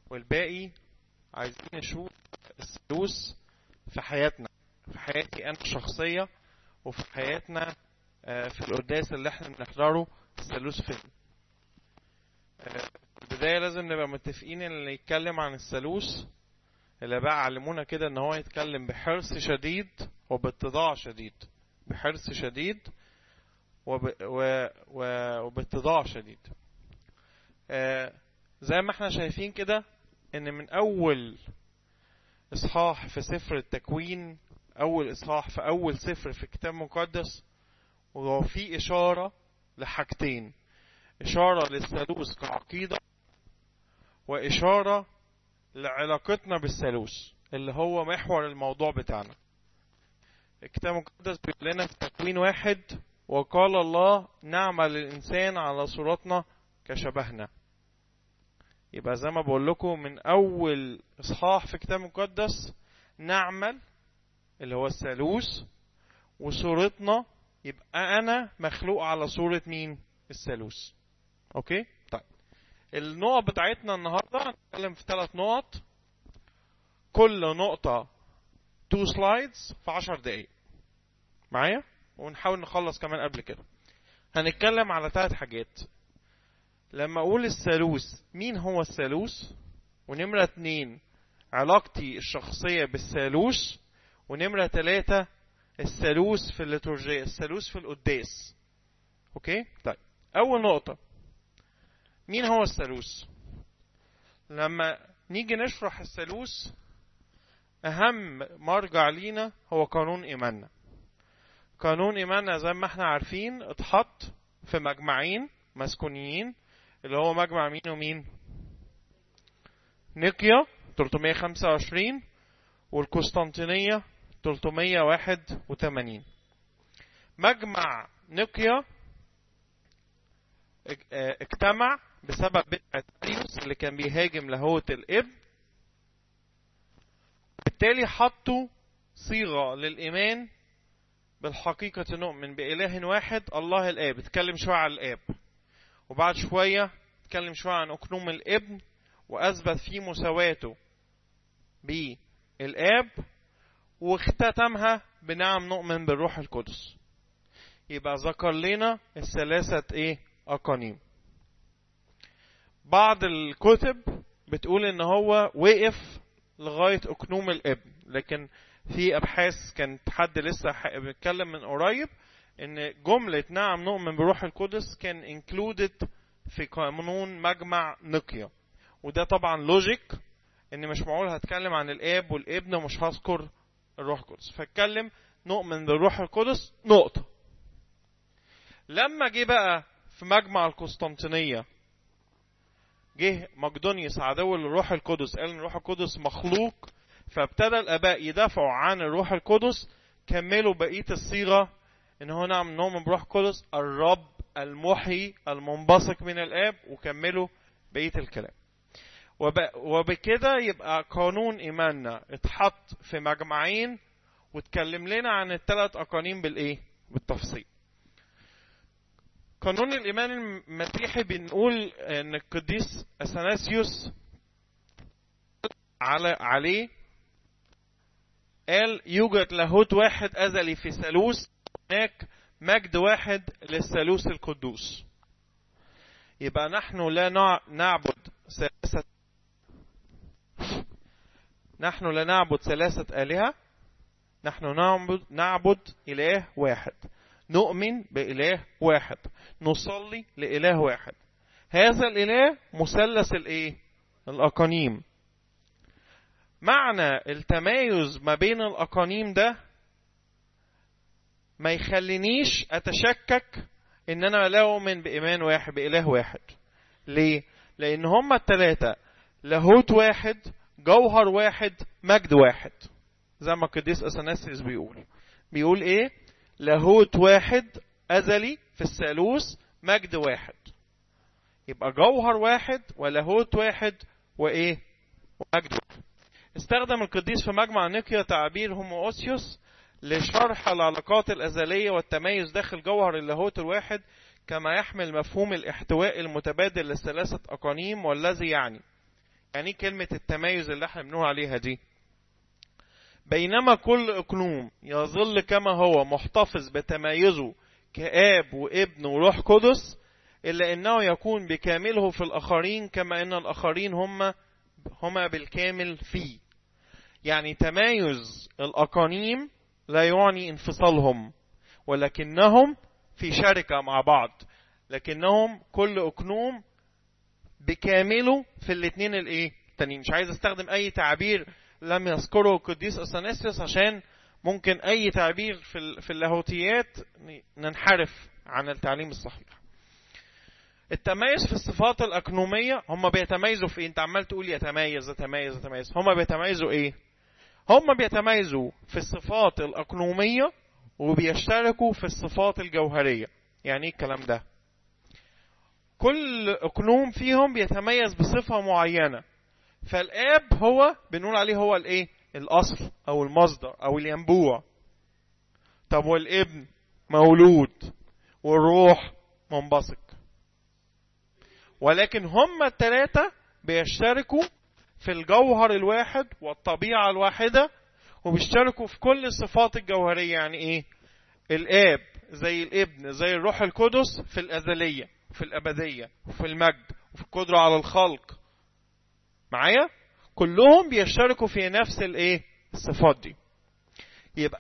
والباقي عايزين نشوف الثالوث في حياتنا في حياتي انا الشخصيه وفي حياتنا آه، في القداس اللي احنا بنحضره الثالوث فين آه، البدايه لازم نبقى متفقين ان اللي يتكلم عن الثالوث اللي بقى علمونا كده ان هو يتكلم بحرص شديد وباتضاع شديد بحرص شديد وب... و... و... وباتضاع شديد آه زي ما احنا شايفين كده ان من اول اصحاح في سفر التكوين اول اصحاح في اول سفر في الكتاب المقدس وهو في اشاره لحاجتين اشاره للثالوث كعقيده واشاره لعلاقتنا بالثالوث اللي هو محور الموضوع بتاعنا الكتاب المقدس بيقول لنا في تكوين واحد وقال الله نعمل الإنسان على صورتنا كشبهنا يبقى زي ما بقول لكم من أول إصحاح في الكتاب المقدس نعمل اللي هو الثالوث وصورتنا يبقى أنا مخلوق على صورة مين؟ الثالوث. أوكي؟ طيب. النقط بتاعتنا النهارده هنتكلم في ثلاث نقط. كل نقطة 2 سلايدز في 10 دقايق. معايا؟ ونحاول نخلص كمان قبل كده. هنتكلم على ثلاث حاجات. لما أقول الثالوث مين هو الثالوث؟ ونمرة اتنين علاقتي الشخصية بالثالوث ونمرة ثلاثة الثالوث في الليتورجية الثالوث في القداس اوكي طيب اول نقطة مين هو الثالوث لما نيجي نشرح الثالوث اهم مرجع لينا هو قانون ايماننا قانون ايماننا زي ما احنا عارفين اتحط في مجمعين مسكونيين اللي هو مجمع مين ومين نيقيا 325 والقسطنطينية 381 مجمع نيقيا اجتمع بسبب بدعة أريوس اللي كان بيهاجم لاهوت الابن بالتالي حطوا صيغة للإيمان بالحقيقة نؤمن بإله واحد الله الآب اتكلم شوية عن الآب وبعد شوية اتكلم شوية عن أكنوم الابن وأثبت فيه مساواته بالآب واختتمها بنعم نؤمن بالروح القدس يبقى ذكر لنا الثلاثة ايه أقانيم بعض الكتب بتقول ان هو وقف لغاية أكنوم الابن لكن في أبحاث كانت حد لسه بيتكلم من قريب ان جملة نعم نؤمن بروح القدس كان included في قانون مجمع نقيا وده طبعا لوجيك ان مش معقول هتكلم عن الاب والابن ومش هذكر الروح القدس فاتكلم نؤمن بالروح القدس نقطة لما جه بقى في مجمع القسطنطينية جه مقدونيوس عدو للروح القدس قال ان الروح القدس مخلوق فابتدى الاباء يدافعوا عن الروح القدس كملوا بقية الصيغة ان هو نعم نؤمن بروح القدس الرب المحيي المنبثق من الاب وكملوا بقية الكلام وبكده يبقى قانون ايماننا اتحط في مجمعين واتكلم لنا عن الثلاث اقانيم بالايه بالتفصيل قانون الايمان المسيحي بنقول ان القديس اثناسيوس على عليه قال يوجد لاهوت واحد ازلي في ثالوث هناك مجد واحد للثالوث القدوس يبقى نحن لا نعبد ثلاثة نحن لا نعبد ثلاثة آلهة نحن نعبد نعبد إله واحد نؤمن بإله واحد نصلي لإله واحد هذا الإله مثلث الإيه؟ الأقانيم معنى التمايز ما بين الأقانيم ده ما يخلينيش أتشكك إن أنا لا أؤمن بإيمان واحد بإله واحد ليه؟ لأن هما التلاتة لاهوت واحد جوهر واحد مجد واحد زي ما القديس اثناسيوس بيقول بيقول ايه لاهوت واحد ازلي في الثالوث مجد واحد يبقى جوهر واحد ولاهوت واحد وايه ومجد واحد استخدم القديس في مجمع نيقيا تعبير هوموسيوس لشرح العلاقات الازليه والتميز داخل جوهر اللاهوت الواحد كما يحمل مفهوم الاحتواء المتبادل للثلاثه اقانيم والذي يعني يعني كلمة التميز اللي احنا بنقول عليها دي بينما كل اقلوم يظل كما هو محتفظ بتميزه كآب وابن وروح قدس إلا أنه يكون بكامله في الآخرين كما أن الآخرين هم هما بالكامل فيه يعني تمايز الأقانيم لا يعني انفصالهم ولكنهم في شركة مع بعض لكنهم كل أقنوم بكامله في الاثنين الايه التانيين مش عايز استخدم اي تعبير لم يذكره القديس اثناسيوس عشان ممكن اي تعبير في في اللاهوتيات ننحرف عن التعليم الصحيح التميز في الصفات الاقنوميه هم بيتميزوا في ايه انت عمال تقول يتميز يتميز يتميز هم بيتميزوا ايه هم بيتميزوا في الصفات الاقنوميه وبيشتركوا في الصفات الجوهريه يعني ايه الكلام ده كل اقنوم فيهم بيتميز بصفه معينه فالاب هو بنقول عليه هو الايه الاصل او المصدر او الينبوع طب والابن مولود والروح منبثق ولكن هما الثلاثة بيشتركوا في الجوهر الواحد والطبيعة الواحدة وبيشتركوا في كل الصفات الجوهرية يعني ايه الاب زي الابن زي الروح القدس في الأزلية في الأبدية وفي المجد وفي القدرة على الخلق معايا كلهم بيشتركوا في نفس الايه الصفات دي يبقى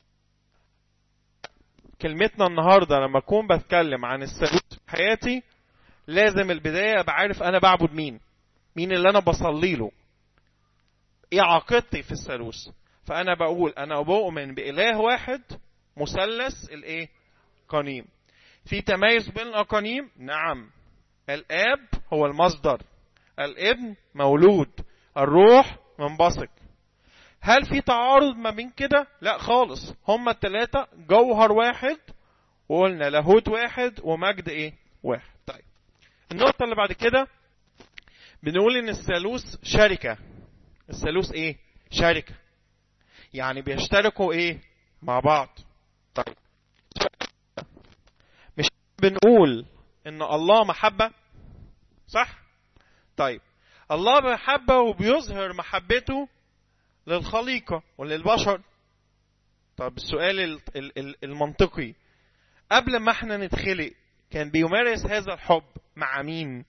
كلمتنا النهاردة لما أكون بتكلم عن الثالوث في حياتي لازم البداية أبقى عارف أنا بعبد مين مين اللي أنا بصلي له إيه عقيدتي في الثالوث فأنا بقول أنا بؤمن بإله واحد مثلث الإيه قنيم في تميز بين الأقانيم نعم الآب هو المصدر الابن مولود الروح منبثق هل في تعارض ما بين كده لا خالص هما الثلاثة جوهر واحد وقلنا لاهوت واحد ومجد ايه واحد طيب النقطة اللي بعد كده بنقول ان الثالوث شركة الثالوث ايه شركة يعني بيشتركوا ايه مع بعض طيب مش بنقول ان الله محبة صح طيب الله محبة وبيظهر محبته للخليقة وللبشر طب السؤال المنطقي قبل ما احنا نتخلق كان بيمارس هذا الحب مع مين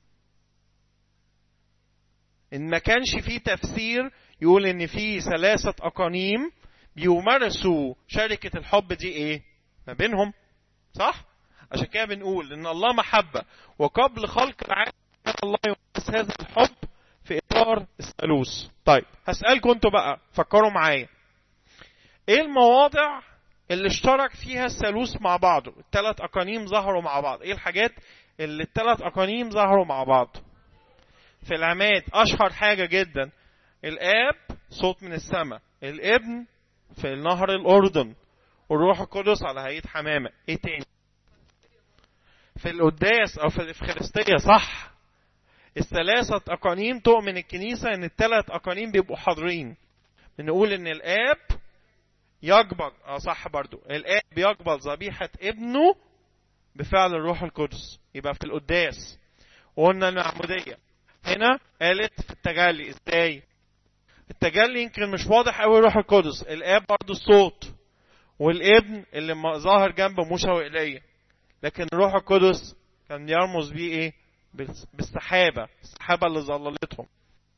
ان ما كانش فيه تفسير يقول ان في ثلاثة اقانيم بيمارسوا شركة الحب دي ايه ما بينهم صح عشان كده بنقول ان الله محبة وقبل خلق العالم الله يمارس هذا الحب في اطار الثالوث طيب هسألكم انتوا بقى فكروا معايا ايه المواضع اللي اشترك فيها الثالوث مع بعضه الثلاث اقانيم ظهروا مع بعض ايه الحاجات اللي الثلاث اقانيم ظهروا مع بعض في العماد اشهر حاجه جدا الاب صوت من السماء الابن في نهر الاردن والروح القدس على هيئه حمامه ايه تاني في القداس او في الافخارستيه صح الثلاثه اقانيم تؤمن الكنيسه ان الثلاث اقانيم بيبقوا حاضرين بنقول ان الاب يقبل اه صح برضو الاب يقبل ذبيحه ابنه بفعل الروح القدس يبقى في القداس وقلنا المعموديه هنا قالت في التجلي ازاي التجلي يمكن مش واضح قوي الروح القدس الاب برضو الصوت والابن اللي ظاهر جنب موسى وإيليا لكن الروح القدس كان يرمز بيه ايه بالسحابه السحابه اللي ظللتهم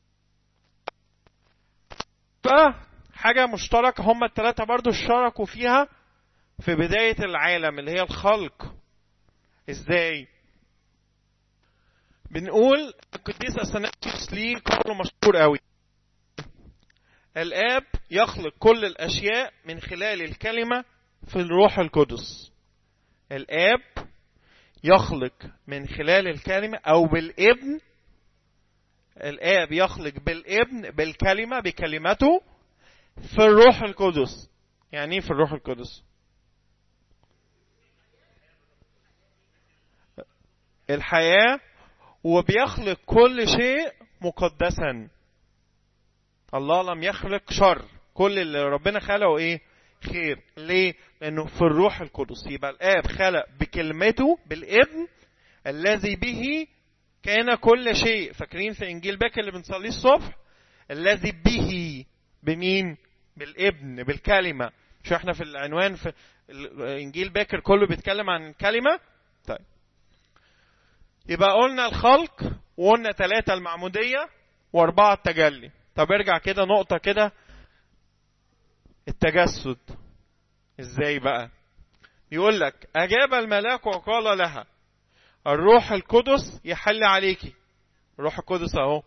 فحاجه مشتركه هم الثلاثه برضو اشتركوا فيها في بدايه العالم اللي هي الخلق ازاي بنقول القديس اثناسيوس ليه قول مشهور قوي الاب يخلق كل الاشياء من خلال الكلمه في الروح القدس الاب يخلق من خلال الكلمه او بالابن الاب يخلق بالابن بالكلمه بكلمته في الروح القدس يعني ايه في الروح القدس الحياه وبيخلق كل شيء مقدسا الله لم يخلق شر كل اللي ربنا خلقه ايه خير ليه لانه في الروح القدس يبقى الاب خلق بكلمته بالابن الذي به كان كل شيء فاكرين في انجيل باكر اللي بنصليه الصبح الذي به بمين بالابن بالكلمه مش احنا في العنوان في انجيل باكر كله بيتكلم عن الكلمه طيب يبقى قلنا الخلق وقلنا ثلاثة المعمودية وأربعة التجلي طب ارجع كده نقطة كده التجسد ازاي بقى يقول لك أجاب الملاك وقال لها الروح القدس يحل عليكي الروح القدس اهو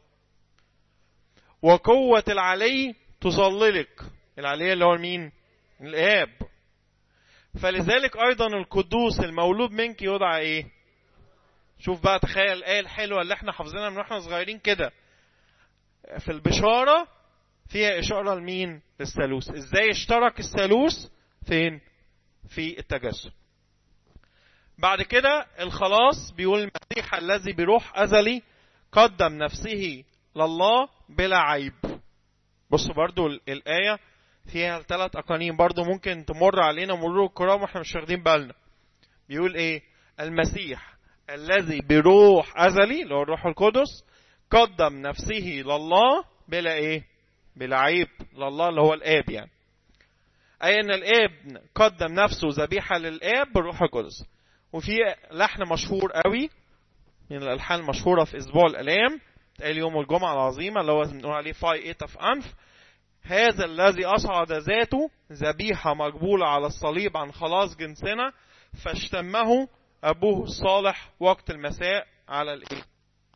وقوة العلي تظللك العلي اللي هو مين الآب فلذلك أيضا القدوس المولود منك يدعى إيه شوف بقى تخيل الآية الحلوة اللي احنا حافظينها من واحنا صغيرين كده في البشارة فيها إشارة لمين للثالوث إزاي اشترك الثالوث فين في التجسد بعد كده الخلاص بيقول المسيح الذي بروح أزلي قدم نفسه لله بلا عيب بصوا برضو الآية فيها ثلاث أقانيم برضو ممكن تمر علينا مرور الكرام واحنا مش واخدين بالنا بيقول ايه المسيح الذي بروح أزلي اللي هو الروح القدس قدم نفسه لله بلا ايه بلا عيب لله اللي هو الآب يعني أي أن الابن قدم نفسه ذبيحة للآب بالروح القدس وفي لحن مشهور قوي من الألحان المشهورة في أسبوع الآلام تقال يوم الجمعة العظيمة اللي هو بنقول عليه فاي إيت أف أنف هذا الذي أصعد ذاته ذبيحة مقبولة على الصليب عن خلاص جنسنا فاشتمه أبوه الصالح وقت المساء على الإيه؟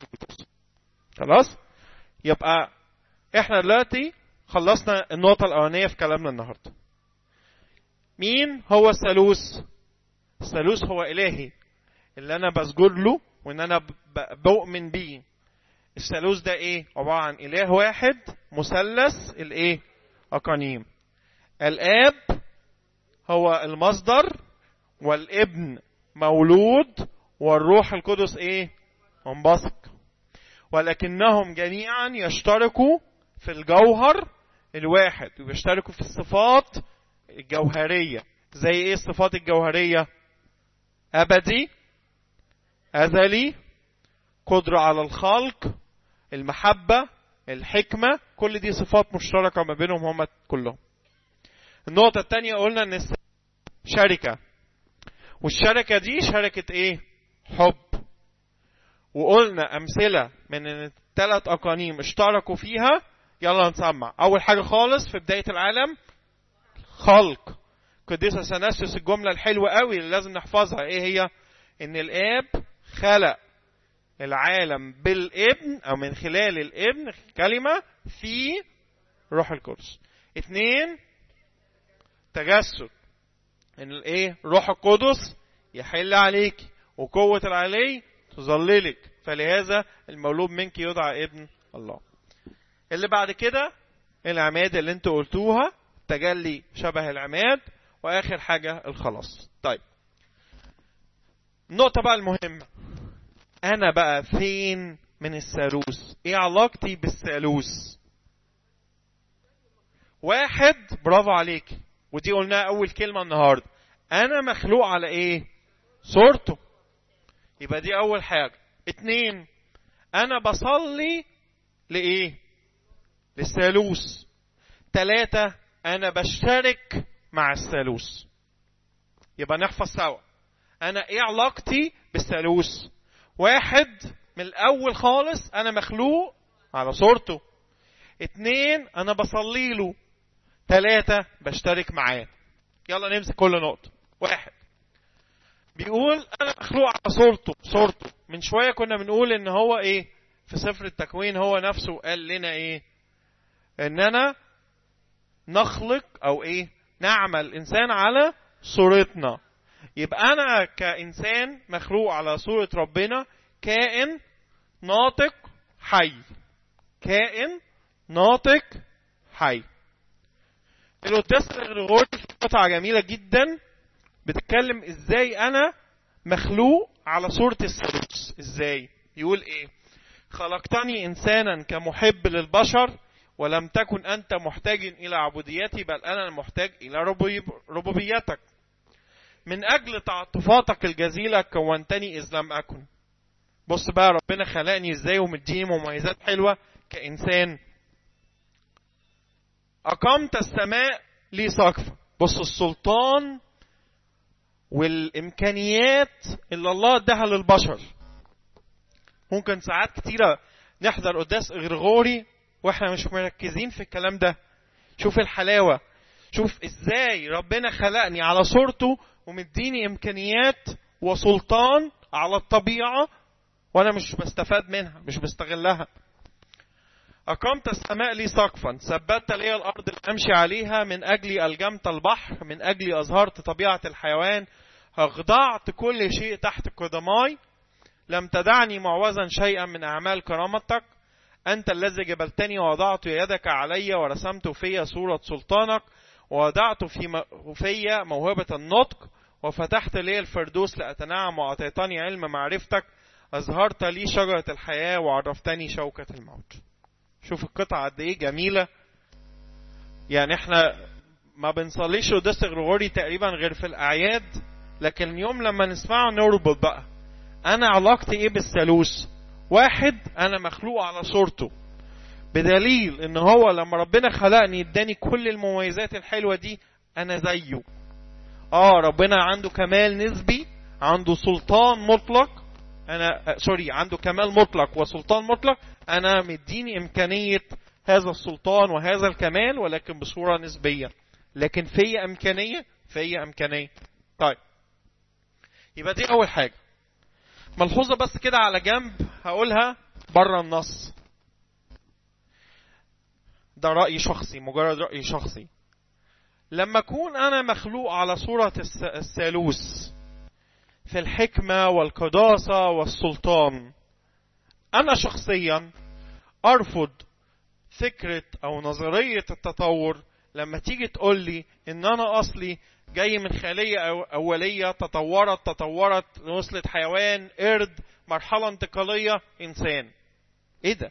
خلاص؟ يبقى إحنا دلوقتي خلصنا النقطة الأولانية في كلامنا النهاردة. مين هو الثالوث؟ الثالوث هو إلهي اللي أنا بسجد له وإن أنا بؤمن بيه. الثالوث ده إيه؟ عبارة عن إله واحد مثلث الإيه؟ أقانيم. الآب هو المصدر والابن مولود والروح القدس إيه؟ منبثق. ولكنهم جميعا يشتركوا في الجوهر الواحد ويشتركوا في الصفات الجوهرية زي ايه الصفات الجوهرية أبدي أزلي قدرة على الخلق المحبة الحكمة كل دي صفات مشتركة ما بينهم هم كلهم النقطة الثانية قلنا ان شركة والشركة دي شركة ايه حب وقلنا أمثلة من الثلاث أقانيم اشتركوا فيها يلا نسمع أول حاجة خالص في بداية العالم خلق قديس اثناسيوس الجملة الحلوة قوي اللي لازم نحفظها ايه هي ان الاب خلق العالم بالابن او من خلال الابن كلمة في روح القدس اتنين تجسد ان الايه روح القدس يحل عليك وقوة العلي تظللك فلهذا المولود منك يدعى ابن الله اللي بعد كده العماد اللي انتوا قلتوها تجلي شبه العماد واخر حاجة الخلاص طيب النقطة بقى المهمة انا بقى فين من الثالوث ايه علاقتي بالثالوث واحد برافو عليك ودي قلناها اول كلمة النهاردة انا مخلوق على ايه صورته يبقى دي اول حاجة اتنين انا بصلي لايه للثالوث تلاتة انا بشترك مع الثالوث يبقى نحفظ سوا انا ايه علاقتي بالثالوث واحد من الاول خالص انا مخلوق على صورته اتنين انا بصلي له تلاتة بشترك معاه يلا نمسك كل نقطة واحد بيقول انا مخلوق على صورته صورته من شوية كنا بنقول ان هو ايه في سفر التكوين هو نفسه قال لنا ايه اننا نخلق او ايه نعمل انسان على صورتنا يبقى انا كانسان مخلوق على صورة ربنا كائن ناطق حي كائن ناطق حي القداس الغرغوري في قطعة جميلة جدا بتتكلم ازاي انا مخلوق على صورة الثالوث ازاي يقول ايه خلقتني انسانا كمحب للبشر ولم تكن أنت محتاج إلى عبوديتي بل أنا المحتاج إلى ربوبيتك من أجل تعاطفاتك الجزيلة كونتني إذ لم أكن بص بقى ربنا خلقني ازاي ومديني مميزات حلوة كإنسان أقمت السماء لي سقف بص السلطان والإمكانيات اللي الله اداها للبشر ممكن ساعات كتيرة نحضر قداس غرغوري واحنا مش مركزين في الكلام ده شوف الحلاوة شوف ازاي ربنا خلقني على صورته ومديني امكانيات وسلطان على الطبيعة وانا مش بستفاد منها مش بستغلها أقمت السماء لي سقفا ثبتت لي الأرض اللي أمشي عليها من أجل ألجمت البحر من أجل أظهرت طبيعة الحيوان أخضعت كل شيء تحت قدماي لم تدعني معوزا شيئا من أعمال كرامتك أنت الذي جبلتني ووضعت يدك علي ورسمت في صورة سلطانك ووضعت في في موهبة النطق وفتحت لي الفردوس لأتنعم وأعطيتني علم معرفتك أظهرت لي شجرة الحياة وعرفتني شوكة الموت شوف القطعة قد إيه جميلة يعني إحنا ما بنصليش قداس غرغوري تقريبا غير في الأعياد لكن اليوم لما نسمعه نربط بقى أنا علاقتي إيه بالثالوث واحد أنا مخلوق على صورته بدليل ان هو لما ربنا خلقني اداني كل المميزات الحلوه دي انا زيه اه ربنا عنده كمال نسبي عنده سلطان مطلق انا سوري عنده كمال مطلق وسلطان مطلق انا مديني امكانيه هذا السلطان وهذا الكمال ولكن بصوره نسبيه لكن في امكانيه في امكانيه طيب يبقى دي اول حاجه ملحوظه بس كده على جنب هقولها بره النص ده رأي شخصي مجرد رأي شخصي لما أكون أنا مخلوق على صورة الثالوث في الحكمة والقداسة والسلطان أنا شخصيا أرفض فكرة أو نظرية التطور لما تيجي تقول لي إن أنا أصلي جاي من خلية أولية تطورت تطورت وصلت حيوان قرد مرحلة انتقالية إنسان إيه ده؟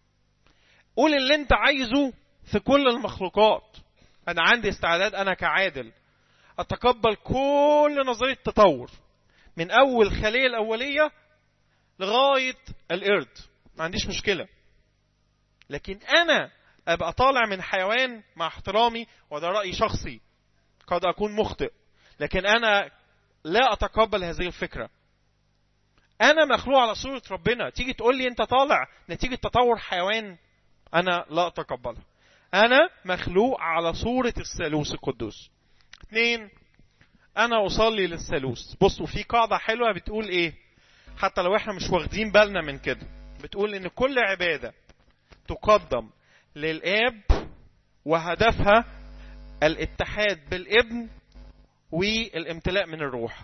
قول اللي انت عايزه في كل المخلوقات انا عندي استعداد انا كعادل اتقبل كل نظريه التطور من اول خليه الاوليه لغايه القرد ما عنديش مشكله لكن انا ابقى طالع من حيوان مع احترامي وده راي شخصي قد اكون مخطئ لكن انا لا اتقبل هذه الفكره انا مخلوق على صوره ربنا تيجي تقول لي انت طالع نتيجه تطور حيوان أنا لا أتقبلها أنا مخلوق على صورة الثالوث القدوس اثنين أنا أصلي للثالوث بصوا في قاعدة حلوة بتقول إيه حتى لو إحنا مش واخدين بالنا من كده بتقول إن كل عبادة تقدم للآب وهدفها الاتحاد بالابن والامتلاء من الروح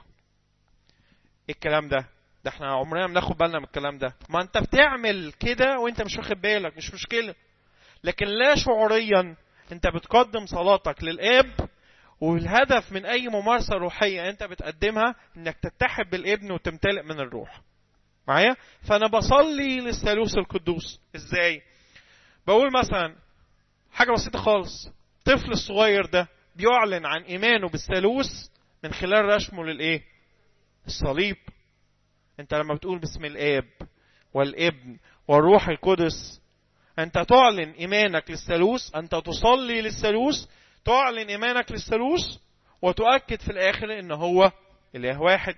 الكلام ده ده احنا عمرنا ما بناخد بالنا من الكلام ده ما انت بتعمل كده وانت مش واخد بالك مش مشكله لكن لا شعوريا انت بتقدم صلاتك للاب والهدف من اي ممارسه روحيه انت بتقدمها انك تتحد بالابن وتمتلئ من الروح معايا فانا بصلي للثالوث القدوس ازاي بقول مثلا حاجه بسيطه خالص الطفل الصغير ده بيعلن عن ايمانه بالثالوث من خلال رسمه للايه الصليب انت لما بتقول باسم الاب والابن والروح القدس انت تعلن ايمانك للثالوث انت تصلي للثالوث تعلن ايمانك للثالوث وتؤكد في الاخر ان هو اله واحد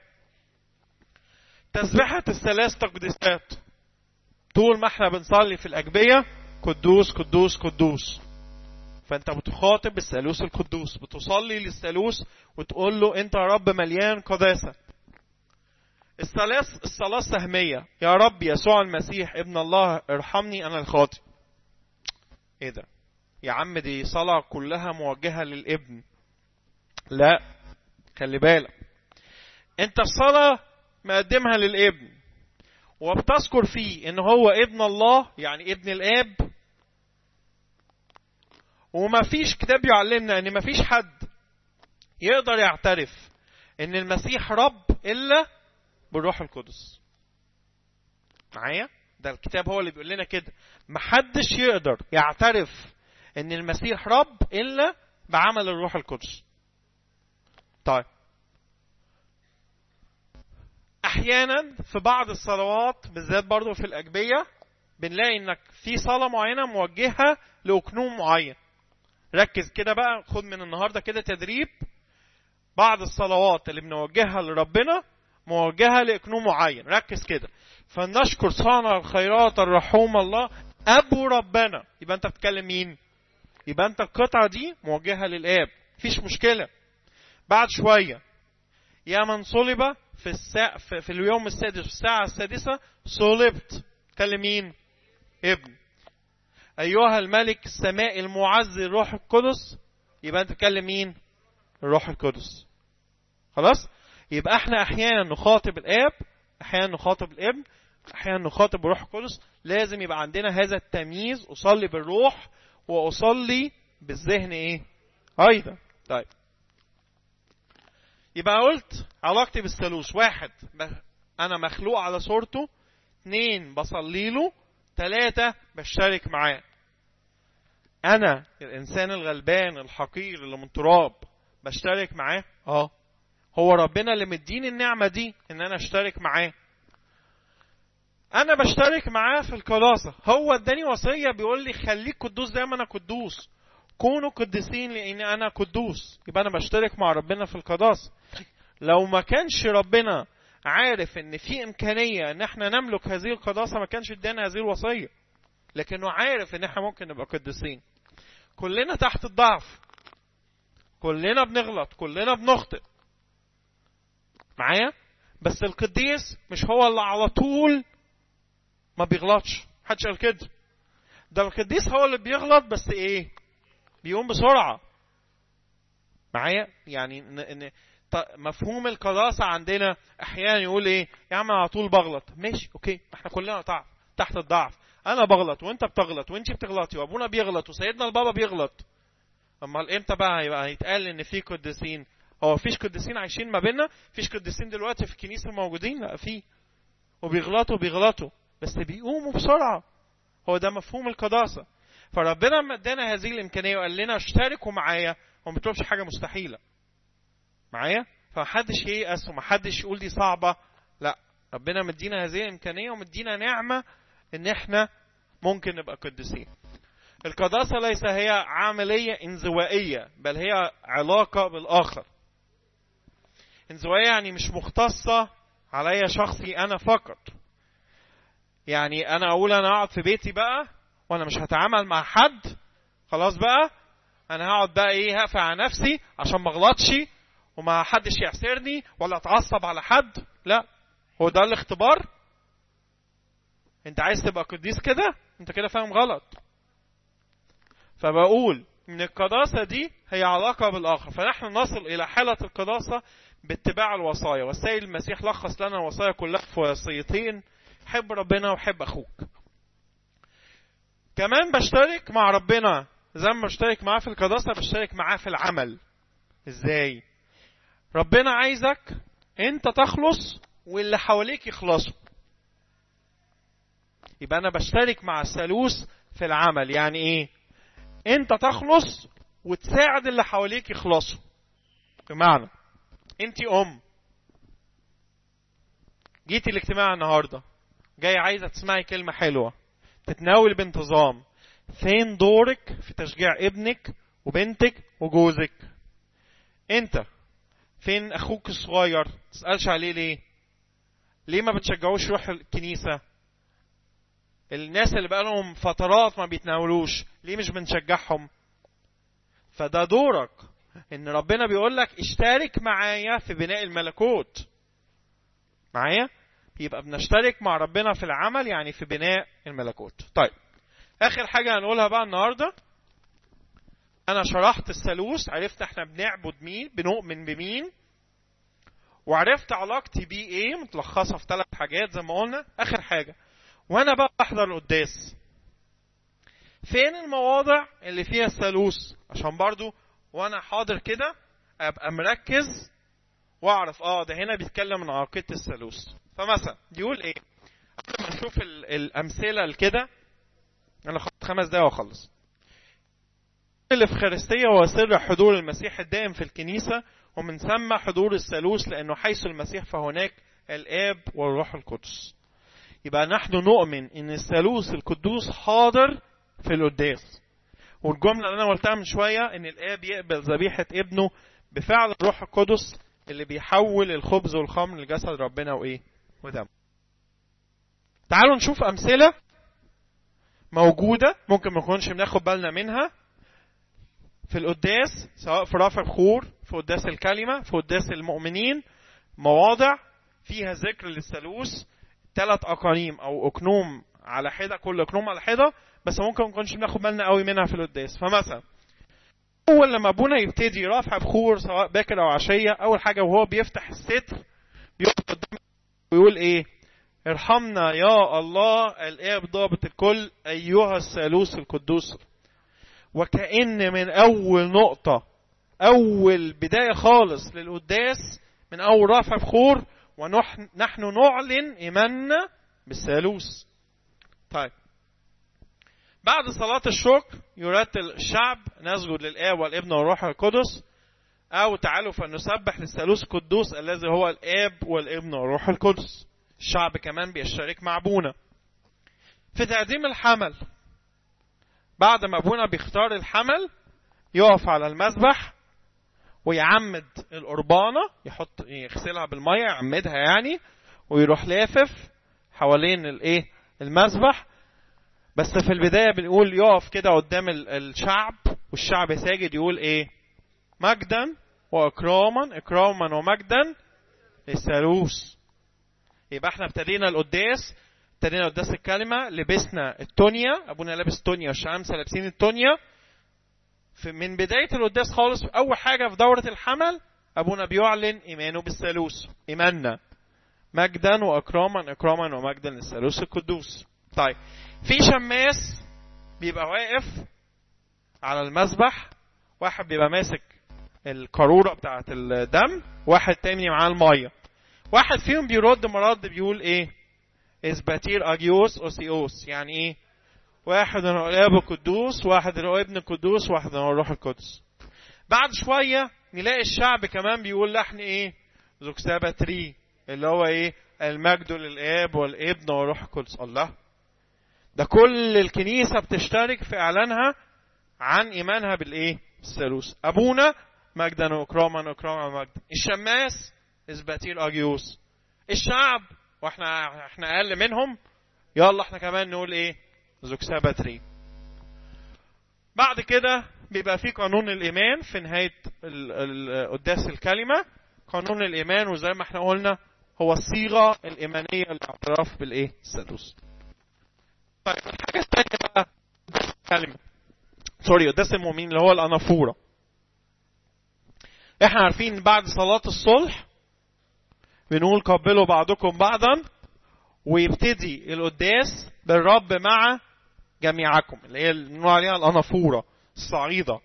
تسبحة الثلاث تقديسات طول ما احنا بنصلي في الاجبية قدوس قدوس قدوس فانت بتخاطب الثالوث القدوس بتصلي للثالوث وتقول له انت يا رب مليان قداسه الصلاة الصلاة السهمية يا رب يسوع المسيح ابن الله ارحمني أنا الخاطئ إيه ده يا عم دي صلاة كلها موجهة للابن لا خلي بالك انت الصلاة مقدمها للابن وبتذكر فيه ان هو ابن الله يعني ابن الاب وما فيش كتاب يعلمنا ان ما فيش حد يقدر يعترف ان المسيح رب الا بالروح القدس معايا ده الكتاب هو اللي بيقول لنا كده محدش يقدر يعترف ان المسيح رب الا بعمل الروح القدس طيب احيانا في بعض الصلوات بالذات برضو في الاجبيه بنلاقي انك في صلاه معينه موجهه لاكنوم معين ركز كده بقى خد من النهارده كده تدريب بعض الصلوات اللي بنوجهها لربنا موجهه لاكنوم معين ركز كده فلنشكر صانع الخيرات الرحوم الله ابو ربنا يبقى انت بتكلم مين يبقى انت القطعه دي موجهه للاب مفيش مشكله بعد شويه يا من صلب في الساعة في, في اليوم السادس في الساعة السادسة صلبت تكلم مين؟ ابن أيها الملك السماء المعز الروح القدس يبقى أنت تكلم مين؟ الروح القدس خلاص؟ يبقى احنا أحيانا نخاطب الآب أحيانا نخاطب الابن أحيانا نخاطب الروح القدس لازم يبقى عندنا هذا التمييز أصلي بالروح وأصلي بالذهن إيه؟ أيضا طيب يبقى قلت علاقتي بالثالوث واحد انا مخلوق على صورته اثنين بصلي له ثلاثة بشترك معاه انا الانسان الغلبان الحقير اللي من تراب بشترك معاه اه هو ربنا اللي مديني النعمة دي ان انا اشترك معاه انا بشترك معاه في القداسة هو اداني وصية بيقول لي خليك قدوس زي ما انا قدوس كونوا قديسين لان انا قدوس يبقى انا بشترك مع ربنا في القداسه لو ما كانش ربنا عارف ان في امكانيه ان احنا نملك هذه القداسه ما كانش ادانا هذه الوصيه لكنه عارف ان احنا ممكن نبقى قديسين كلنا تحت الضعف كلنا بنغلط كلنا بنخطئ معايا بس القديس مش هو اللي على طول ما بيغلطش محدش قال كده ده القديس هو اللي بيغلط بس ايه بيقوم بسرعة معايا يعني ان مفهوم القداسة عندنا احيانا يقول ايه يا عم على طول بغلط ماشي اوكي احنا كلنا ضعف تحت الضعف انا بغلط وانت بتغلط وانت بتغلطي وابونا بيغلط وسيدنا البابا بيغلط امال امتى بقى هيبقى هيتقال ان في قديسين هو مفيش قديسين عايشين ما بيننا مفيش قديسين دلوقتي في الكنيسه موجودين لا في وبيغلطوا بيغلطوا بس بيقوموا بسرعه هو ده مفهوم القداسه فربنا لما ادانا هذه الامكانيه وقال لنا اشتركوا معايا هو ما بيطلبش حاجه مستحيله معايا فمحدش ييأس ومحدش يقول دي صعبه لا ربنا مدينا هذه الامكانيه ومدينا نعمه ان احنا ممكن نبقى قديسين القداسة ليس هي عملية انزوائية بل هي علاقة بالآخر انزوائية يعني مش مختصة عليا شخصي أنا فقط يعني أنا أقول أنا أقعد في بيتي بقى وأنا مش هتعامل مع حد خلاص بقى أنا هقعد بقى إيه هقفل على نفسي عشان ما أغلطش وما حدش يعسرني ولا أتعصب على حد لا هو ده الاختبار أنت عايز تبقى قديس كده أنت كده فاهم غلط فبقول ان القداسة دي هي علاقة بالآخر فنحن نصل إلى حالة القداسة باتباع الوصايا والسيد المسيح لخص لنا الوصايا كلها في وصيتين حب ربنا وحب أخوك كمان بشترك مع ربنا زي ما بشترك معاه في القداسة بشترك معاه في العمل ازاي ربنا عايزك انت تخلص واللي حواليك يخلصوا يبقى انا بشترك مع الثالوث في العمل يعني ايه انت تخلص وتساعد اللي حواليك يخلصوا بمعنى انت ام جيتي الاجتماع النهارده جاي عايزه تسمعي كلمه حلوه تتناول بانتظام فين دورك في تشجيع ابنك وبنتك وجوزك انت فين اخوك الصغير تسالش عليه ليه ليه ما بتشجعوش يروح الكنيسه الناس اللي بقالهم فترات ما بيتناولوش ليه مش بنشجعهم فده دورك ان ربنا بيقول لك اشترك معايا في بناء الملكوت معايا يبقى بنشترك مع ربنا في العمل يعني في بناء الملكوت طيب اخر حاجه هنقولها بقى النهارده انا شرحت الثالوث عرفت احنا بنعبد مين بنؤمن بمين وعرفت علاقتي بيه ايه متلخصه في ثلاث حاجات زي ما قلنا اخر حاجه وانا بقى بحضر القداس فين المواضع اللي فيها الثالوث عشان برضو وانا حاضر كده ابقى مركز واعرف اه ده هنا بيتكلم عن عقيده الثالوث فمثلا يقول ايه قبل ما نشوف الامثله كده انا خدت خمس دقايق واخلص الافخارستيه هو سر حضور المسيح الدائم في الكنيسه ومن ثم حضور الثالوث لانه حيث المسيح فهناك الآب والروح القدس يبقى نحن نؤمن ان الثالوث القدوس حاضر في القداس والجملة اللي انا قلتها من شوية ان الآب يقبل ذبيحة ابنه بفعل الروح القدس اللي بيحول الخبز والخمر لجسد ربنا وايه ودم تعالوا نشوف امثلة موجودة ممكن ما نكونش بناخد بالنا منها في القداس سواء في رفع بخور في قداس الكلمة في قداس المؤمنين مواضع فيها ذكر للثالوث ثلاث أقانيم أو أقنوم على حدة كل أقنوم على حدة بس ممكن ما نكونش بناخد بالنا قوي منها في القداس فمثلا أول لما أبونا يبتدي رفع بخور سواء باكر أو عشية أول حاجة وهو بيفتح الستر بيقف قدام ويقول إيه ارحمنا يا الله الآب ضابط الكل أيها الثالوث القدوس وكأن من أول نقطة أول بداية خالص للقداس من أول رفع بخور ونحن نعلن إيماننا بالثالوث طيب بعد صلاة الشكر يرتل الشعب نسجد للآب والابن والروح القدس أو تعالوا فنسبح للثالوث القدوس الذي هو الآب والابن والروح القدس الشعب كمان بيشترك مع أبونا في تقديم الحمل بعد ما أبونا بيختار الحمل يقف على المذبح ويعمد القربانة يحط يغسلها بالمية يعمدها يعني ويروح لافف حوالين الايه المذبح بس في البداية بنقول يقف كده قدام الشعب والشعب ساجد يقول ايه مجدا واكراما اكراما ومجدا للثالوث يبقى احنا ابتدينا القداس ابتدينا قداس الكلمة لبسنا التونيا ابونا لابس تونيا والشمامسة لابسين التونيا من بداية القداس خالص أول حاجة في دورة الحمل أبونا بيعلن إيمانه بالثالوث إيماننا مجدا وأكراما أكراما ومجدا للثالوث القدوس طيب في شماس بيبقى واقف على المذبح واحد بيبقى ماسك القارورة بتاعة الدم واحد تاني معاه المية واحد فيهم بيرد مرد بيقول ايه اسباتير اجيوس اوسيوس يعني ايه واحد هو الاب القدوس واحد هو ابن القدوس واحد هو الروح القدس بعد شوية نلاقي الشعب كمان بيقول لحن ايه زوكسابا تري اللي هو ايه المجد للاب والابن والروح القدس الله ده كل الكنيسة بتشترك في اعلانها عن ايمانها بالايه الثالوث ابونا مجدا واكراما واكراما ومجدا الشماس اسباتير اجيوس الشعب واحنا احنا اقل منهم يلا احنا كمان نقول ايه زوكسابا تري بعد كده بيبقى في قانون الإيمان في نهاية قداس الكلمة قانون الإيمان وزي ما احنا قلنا هو الصيغة الإيمانية للاعتراف بالإيه؟ الثالوث. طيب الحاجة الثانية بقى كلمة سوري قداس المؤمنين اللي هو الأنافورة. احنا عارفين بعد صلاة الصلح بنقول قبلوا بعضكم بعضا ويبتدي القداس بالرب مع جميعكم اللي هي بنقول عليها الأنافورة الصعيدة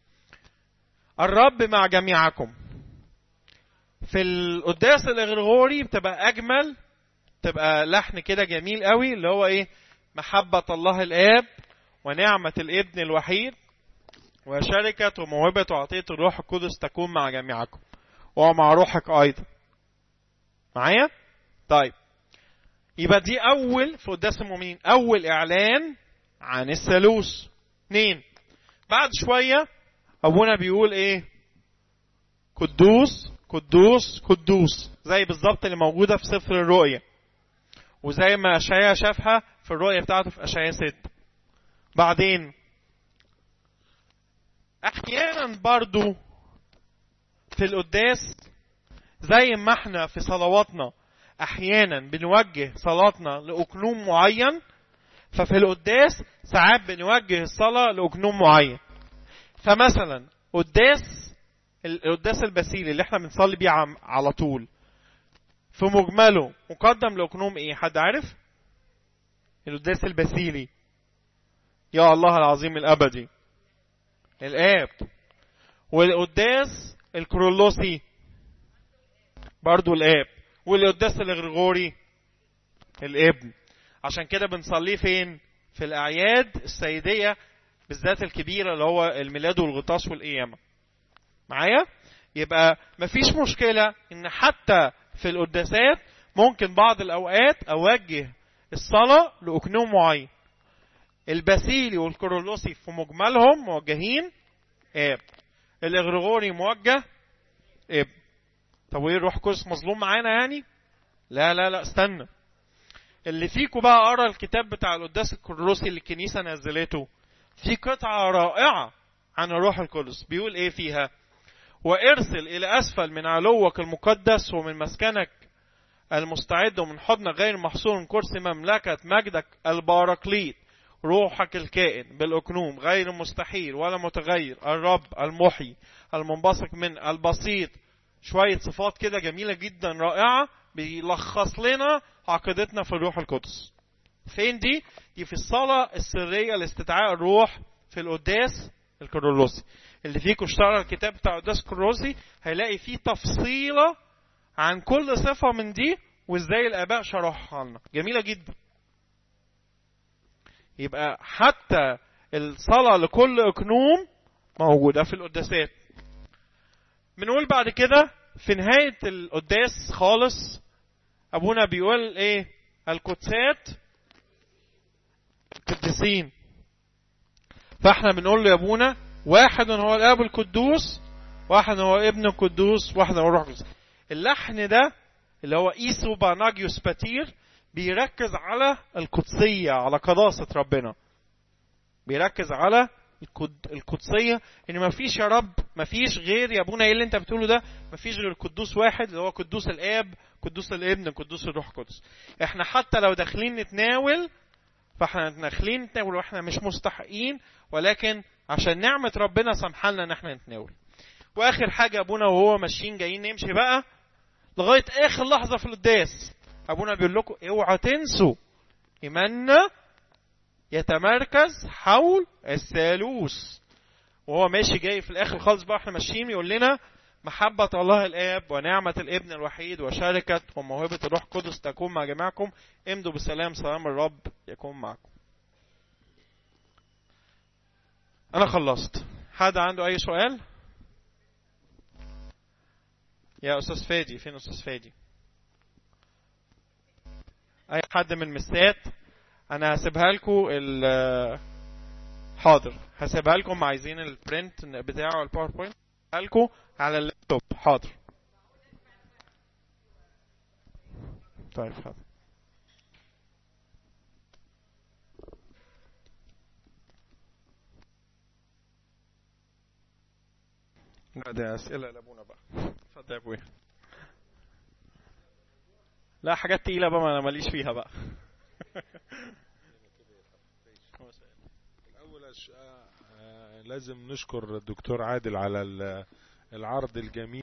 الرب مع جميعكم في القداس الإغريغوري بتبقى أجمل تبقى لحن كده جميل قوي اللي هو إيه محبة الله الآب ونعمة الابن الوحيد وشركة وموهبة وعطية الروح القدس تكون مع جميعكم ومع روحك أيضا معايا؟ طيب يبقى دي أول في قداس المؤمنين أول إعلان عن الثالوث اثنين بعد شوية أبونا بيقول إيه قدوس قدوس قدوس زي بالظبط اللي موجودة في سفر الرؤيا وزي ما أشعيا شافها في الرؤيا بتاعته في أشعيا ست بعدين أحيانا برضو في القداس زي ما احنا في صلواتنا احيانا بنوجه صلاتنا لاقنوم معين ففي القداس ساعات بنوجه الصلاه لاقنوم معين فمثلا قداس القداس البسيلي اللي احنا بنصلي بيه على طول في مجمله مقدم لاقنوم ايه حد عارف القداس البسيلي يا الله العظيم الابدي الاب والقداس الكرولوسي برضو الاب والقداس الغريغوري الابن عشان كده بنصليه فين في الاعياد السيديه بالذات الكبيره اللي هو الميلاد والغطاس والقيامه معايا يبقى مفيش مشكله ان حتى في القداسات ممكن بعض الأوقات أوجه الصلاة لأكنوم معين الباسيلي والكورولوسي في مجملهم موجهين اب الاغريغوري موجه اب طب وايه الروح القدس مظلوم معانا يعني لا لا لا استنى اللي فيكم بقى قرا الكتاب بتاع القداس الكورولوسي اللي الكنيسه نزلته في قطعه رائعه عن الروح القدس بيقول ايه فيها وارسل الى اسفل من علوك المقدس ومن مسكنك المستعد ومن حضنك غير محصور كرسي مملكة مجدك الباراكليت روحك الكائن بالأكنوم غير مستحيل ولا متغير الرب المحيي المنبثق من البسيط شوية صفات كده جميلة جدا رائعة بيلخص لنا عقيدتنا في الروح القدس فين دي؟ دي في الصلاة السرية لاستدعاء الروح في القداس الكرولوسي اللي فيكم اشتغل الكتاب بتاع القداس الكرولوسي هيلاقي فيه تفصيلة عن كل صفة من دي وازاي الآباء شرحها لنا جميلة جدا يبقى حتى الصلاة لكل أكنوم موجودة في القداسات بنقول بعد كده في نهاية القداس خالص أبونا بيقول إيه القدسات القديسين فاحنا بنقول له يا أبونا واحد هو الآب القدوس واحد هو ابن القدوس واحد هو الروح القدس اللحن ده اللي هو ايسو باناجيوس باتير بيركز على القدسية على قداسة ربنا بيركز على القدسية ان مفيش يا رب مفيش غير يا ابونا ايه اللي انت بتقوله ده مفيش غير قدوس واحد اللي هو قدوس الاب قدوس الابن قدوس الروح القدس احنا حتى لو داخلين نتناول فاحنا داخلين نتناول واحنا مش مستحقين ولكن عشان نعمة ربنا سمحلنا ان احنا نتناول واخر حاجة ابونا وهو ماشيين جايين نمشي بقى لغاية اخر لحظة في القداس ابونا بيقول لكم اوعوا تنسوا ايماننا يتمركز حول الثالوث وهو ماشي جاي في الاخر خالص بقى احنا ماشيين يقول لنا محبة الله الآب ونعمة الابن الوحيد وشركة وموهبة الروح القدس تكون مع جميعكم امضوا بسلام سلام الرب يكون معكم أنا خلصت حد عنده أي سؤال؟ يا أستاذ فادي فين أستاذ فادي؟ أي حد من مسات أنا هسيبها لكم حاضر هسيبها لكم عايزين البرنت بتاعه الباوربوينت لكم على اللابتوب حاضر طيب حاضر لا دي أسئلة لأبونا بقى اتفضل يا أبويا لا حاجات تقيلة بقى ما أنا ماليش فيها بقى الأول لازم نشكر الدكتور عادل على العرض الجميل